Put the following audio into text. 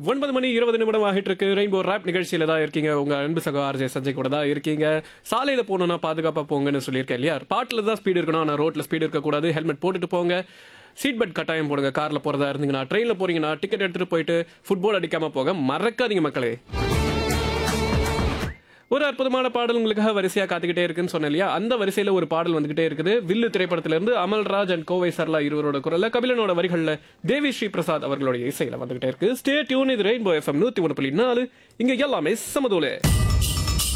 ஒன்பது மணி இருபது நிமிடம் ஆகிட்டு இருக்கு ரெயின்போ ராப் நிகழ்ச்சியில தான் இருக்கீங்க உங்க அன்பு சகோ ஆர்ஜே சஞ்சய் கூட தான் இருக்கீங்க சாலையில போகணும்னா பாதுகாப்பா போங்கன்னு சொல்லியிருக்கேன் இல்லையா பாட்டுல தான் ஸ்பீடு இருக்கணும் ஆனா ரோட்ல ஸ்பீடு இருக்கக்கூடாது ஹெல்மெட் போட்டுட்டு போங்க சீட் பெல்ட் கட்டாயம் போடுங்க கார்ல போறதா இருந்தீங்கன்னா ட்ரெயின்ல போறீங்கன்னா டிக்கெட் எடுத்துட்டு போயிட்டு ஃபுட்பால் அடிக்காம போக மறக்காதீங்க மக்களே ஒரு அற்புதமான பாடல் உங்களுக்காக வரிசையா காத்துக்கிட்டே இருக்குன்னு சொன்னேன் இல்லையா அந்த வரிசையில ஒரு பாடல் வந்துகிட்டே இருக்குது வில்லு திரைப்படத்துல இருந்து அமல்ராஜ் அண்ட் கோவை சர்லா இருவரோட குரல்ல கபிலனோட வரிகள்ல தேவி ஸ்ரீ பிரசாத் அவர்களுடைய இசையில வந்துகிட்டே இருக்கு ஸ்டே டியூன் இது ரெயின்போ எஃப்எம் நூத்தி ஒன்று புள்ளி நாலு இங்க எல்லாமே சமதூலே